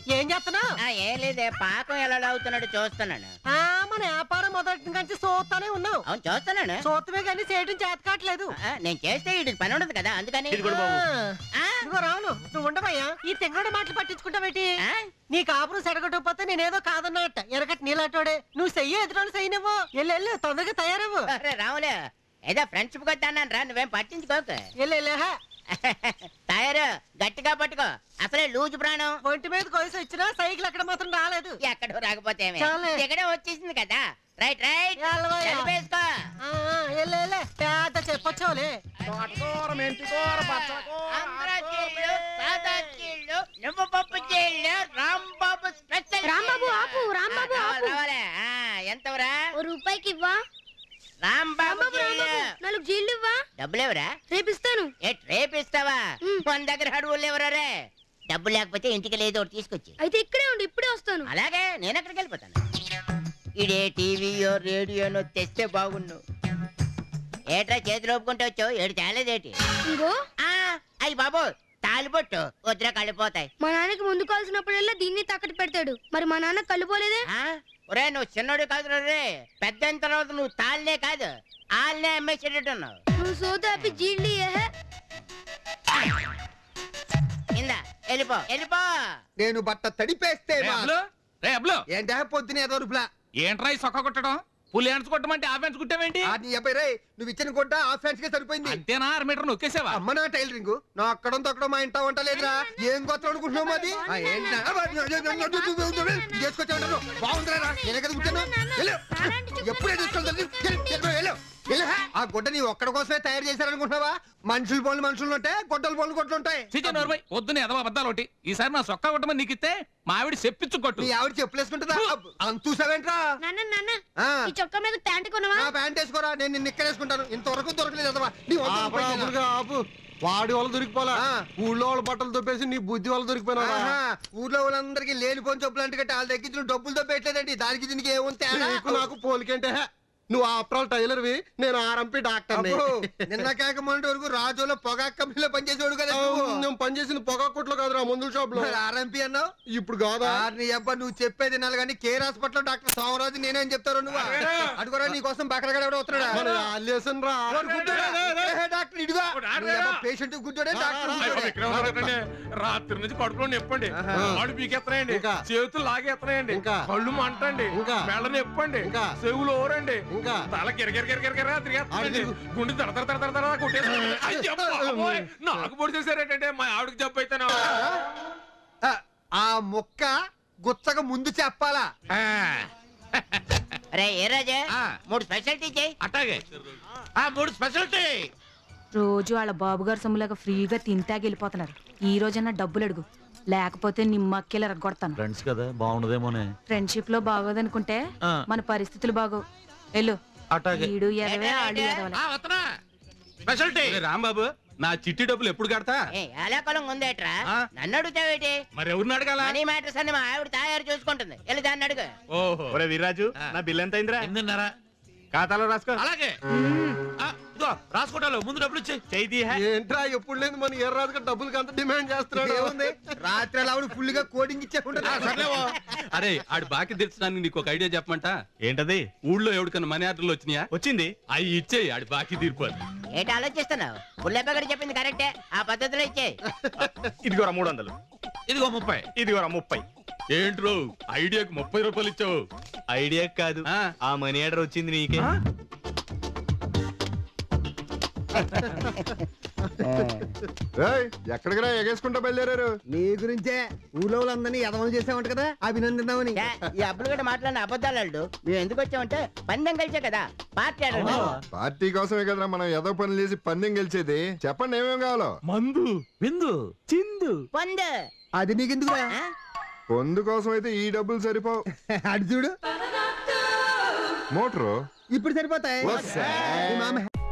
ఏం చేస్తున్నావు ఆ, ఏం లేదే పాకం ఎలా అవుతున్నాడు చూస్తున్నాను ఆ మన వ్యాపారం మొదటి నుంచి చూస్తానే ఉన్నావు అవును చూస్తున్నాను చూస్తమే కానీ చేయడం చేత కావట్లేదు ఆ, నేను చేస్తే వీడికి పని ఉండదు కదా అందుకని ఆ, ఇదిగో రావులు నువ్వు ఉండవయ్యా ఈ తెంగడు మాటలు పట్టించుకుంటావేటి ఆ? నీ కాపురం సెడగొట్టకపోతే నేనేదో కాదన్నట్ట ఎరగట్ నీలాటోడే నువ్వు చెయ్యి ఎదురు చెయ్యి నువ్వు వెళ్ళు వెళ్ళు తొందరగా తయారవ్వు అరే రాములు ఏదో ఫ్రెండ్షిప్ కొట్టాను రా నువ్వేం పట్టించుకోకు వెళ్ళు వెళ్ళు హా. తయారు గట్టిగా పట్టుకో అసలే లూజు ప్రాణం ఒంటి మీద కొలిసి వచ్చినా సైకిల్ అక్కడ మాత్రం రాలేదు ఎక్కడో రాకపోతే ఏమి? చాలే. ఇక్కడే వచ్చేసింది కదా రైట్ రైట్ ఎల్లవయ్యా. కలిపేసుకో ఆ, ఆ, వెళ్ళు వెళ్ళు పెద్ద చెప్పొచ్చావులే ఆంధ్ర చీళ్ళు, సాదా చీళ్ళు, నువ్వు పప్పు చీళ్ళు, రాంబాబు స్పెషల్ రాంబాబు, చీళ్ళు. ఆపు, రాంబాబు, ఆ, ఆపు. రావాలే. ఆ, ఎంతవరా ఓ రూపాయికి ఇవ్వా రాంబాబు రాంబాబు చీళ్ళు. రాంబాబు నాలుగు జీళ్ళు ఇవ్వా డబ్బులేవరా రేపు ఇస్తాను ఏ రేపు ఇస్తావా ఉమ్. మన దగ్గర అడుగులు ఎవరా రే డబ్బు లేకపోతే ఇంటికి లేదో ఒకటి తీసుకొచ్చి అయితే ఇక్కడే ఉండి ఇప్పుడే వస్తాను అలాగే నేను అక్కడికి వెళ్ళిపోతాను ఇడే టీవీయో రేడియోనో తెస్తే బాగుండు ఏట్రా చేతులు ఒప్పుకుంటే వచ్చావు ఏడు తేలేదేటి ఇంకో ఆ అయ్యి బాబు తాలిపొట్టు వద్దురా కళ్ళిపోతాయి మా నాన్నకి ముందు కాల్సినప్పుడల్లా దీన్ని తాకట్టు పెడతాడు మరి మా నాన్న కళ్ళు పోలేదే ఆ ఒరే నువ్వు చిన్నోడు కాదు రే పెద్ద అయిన తర్వాత నువ్వు తాళ్ళనే కాదు ఆళ్ళనే అమ్మేసేటట్టున్నావు నువ్వు సోద ఆపి జీళ్ళు ఏహే ఇందా వెళ్ళిపో వెళ్ళిపో నేను బట్ట తడిపేస్తే రే మా- అబ్లు రే అబ్లు ఏంటా పొద్దున ఏదో రూపులా ఏంట్రా ఈ సొక్క కొట్టడం పులి ఎన్స్ కొట్టమంటే ఆ ఫెన్స్ కుట్టావేంటి ఆ నీ అబ్బాయి రే నువ్వు ఇచ్చిన కొంట ఆ ఫ్రెండ్స్ కే సరిపోయింది అంతేనా అర మీటర్ నొక్కేసావా అమ్మ నా టైలరింగ్ నా అక్కడం తొక్కడం మా ఇంట వంట లేదురా ఏం కొత్త అనుకుంటున్నావు అది ఆ, ఏంటి? ఆ, బా, చేసుకొచ్చావు బాగుందిరా నేను కదా కూర్చాను వెళ్ళు. ఎప్పుడే తీసుకెళ్తాను ఆ గుడ్డ నీ ఒక్కడ కోసమే తయారు చేశారనుకుంటున్నావా మనుషులు పనులు మనుషులు ఉంటాయి గొడ్డల పనులు గొడ్డలు ఉంటాయి చిచ్చా నోరుబై పొద్దున్న ఎదవ అబద్ధాలు ఒకటి ఈసారి నా సొక్క కొట్టమని నీకు ఇస్తే మా ఆవిడ చెప్పించు కొట్టు నీ ఆవిడ చెప్పులేసుకుంటుందా అంత చూసావేంట్రా నాన్న నాన్న ఆ. ఈ చొక్కా మీద ప్యాంట్ కొనవా నా ప్యాంట్ వేసుకోరా నేను నిన్ను ఇక్కడ వేసుకుంటాను ఇంతవరకు దొరకలేదు అదవా నీ వంద రూపాయలు ఇయ్యాలా? ఆపురా, ఆపు వాడి వాళ్ళు దొరికిపోలా ఆ. ఊళ్ళో వాళ్ళ బట్టలు దొప్పేసి నీ బుద్ధి వాళ్ళు దొరికిపోయినా ఆహా, ఊర్లో వాళ్ళందరికీ లేనిపోని చెప్పులు అంటే వాళ్ళ దగ్గర నుంచి డబ్బులతో పెట్టలేదండి దానికి దీనికి ఏముంది తేడా? నీకు నాకు పోలికంటే హే. నువ్వు ఆఫ్టర్ టైలర్వి నేను ఆర్ఎంపీ డాక్టర్ అబ్బో, నిన్న కాక మొన్నటి వరకు రాజులో పొగాకు కంపెనీలో పనిచేసేవాడు కదా నువ్వు. నేను పనిచేసిన పొగా కొట్లో కాదురా మందుల షాప్ లో మరి ఆర్ఎంపీ అన్నావు ఇప్పుడు కాదా ఆ, నీ అబ్బా నువ్వు చెప్పేది వినాలి కానీ కేర్ హాస్పిటల్ డాక్టర్ సోమరాజు నేనేం చెప్తారు నువ్వు అడుగురా నీ కోసం బకరగడ ఎవడో వస్తున్నాడా మన ఆలేసన్ రా వాడు గుడ్డోడా? ఏ, డాక్టర్ ఇదిగో పేషెంట్ గుడ్డోడే డాక్టర్ గుడ్డోడే. రాత్రి నుంచి కడుపులో నొప్పండి ఆహా. ఆడు పీకెత్తనాయండి ఇంకా? చేతులు లాగేత్తనాయండి ఇంకా? కళ్ళు మంటండి ఇంకా? మెళ్ళ నొప్పండి ఇంకా? చెవులు ఓరండి ఇంకా? తల గిరగిర గిరగిర గిరగిర తిరిగేస్తుందండి ఆడికి- గుండె తడ తడ తడ తడ తడ కొట్టేస్తుంది అయ్య బాబోయ్, నాకు పొడి చేశారేంటంటే మా ఆవిడకి జబ్బు అయితేనా ఆ, ఆ ముక్క గుచ్చక ముందు చెప్పాలా రే ఏ రాజా ఆ. మూడు స్పెషాలిటీ చేయి అట్టాగే ఆ మూడు స్పెషాలిటీ రోజు వాళ్ళ బాబుగారు సొమ్ములాగా ఫ్రీగా తింటాకి వెళ్ళిపోతున్నారు ఈ రోజన్నా డబ్బులు అడుగు లేకపోతే నిమ్మక్కెలు ఎరగొడతాను ఫ్రెండ్స్ కదా బాగుండదేమోనే ఫ్రెండ్షిప్ లో బాగోదనుకుంటే ఆ. మన పరిస్థితులు బాగోవు వెళ్ళు అట్టాగే ఈడు ఎదవే ఆడు ఎదవలే ఆ వస్తున్నా స్పెషాలిటీ రాంబాబు నా చిట్టి డబ్బులు ఎప్పుడు కడతా ఏ ఎలాకొలం ఉందేట్రా ఆ? నన్ను అడుగుతావేటి మరి ఎవరిని అడగాల మనీ మ్యాటర్స్ అన్ని మా ఆవిడ తయారు చూసుకుంటుంది వెళ్ళి దాన్ని అడుగు ఓహో ఒరే వీర్రాజు ఆ. నా బిల్ ఎంత అయిందిరా ఎనిమిదిన్నర ఖాతాలో రాసుకో అలాగే ఆ, ఇదిగో, రాసుకుంటాను ముందు డబ్బులు ఇచ్చి చేయి తీ హే. ఏంట్రా ఎప్పుడు లేదు మన ఎర్రాజుగా డబ్బులకి అంత డిమాండ్ చేస్తున్నాడు ఏముంది రాత్రి అలా ఆవిడ ఫుల్ గా కోడింగ్ ఇచ్చేకుంటారు అరే ఆడు బాకీ తెచ్చడానికి నీకు ఒక ఐడియా చెప్పమంట ఏంటది ఊళ్ళో ఎవరికన్నా మనీ ఆర్డర్లు వచ్చినాయా వచ్చింది అవి ఇచ్చేయి ఆడి బాకీ తీరిపోదు ఏంటి ఆలోచిస్తున్నావు పుల్లెప్పగడి చెప్పింది కరెక్టే ఆ పద్ధతిలో ఇచ్చే ఇదిగోరా మూడు వందలు ఇదిగో ముప్పై ఇదిగోరా ముప్పై ఏంట్రో ఐడియాకి ముప్పై రూపాయలు ఇచ్చావు ఐడియా కాదు ఆ. ఆ మనీ ఆర్డర్ వచ్చింది నీకే ఎక్కడికి రా ఎగేసుకుంటా బయలుదేరారు నీ గురించే ఊళ్ళో వాళ్ళందరినీ ఎదవలు చేసామంట కదా అభినందిద్దామని యా, ఈ అబ్బులు గడ మాట్లాడిన అబద్ధాలు అల్లుడు. మేము ఎందుకు వచ్చామంటే పందెం కలిసే కదా పార్టీ ఆడడం పార్టీ కోసమే కదరా మనం ఏదో పనులు చేసి పందెం గెలిచేది చెప్పండి ఏమేం కావాలో మందు విందు చిందు పొందు అది నీకెందుకురా ఆ? పొందు కోసం అయితే ఈ డబ్బులు సరిపోవు అడు చూడు మోటరు ఇప్పుడు సరిపోతాయి వస్సా. మీ మామ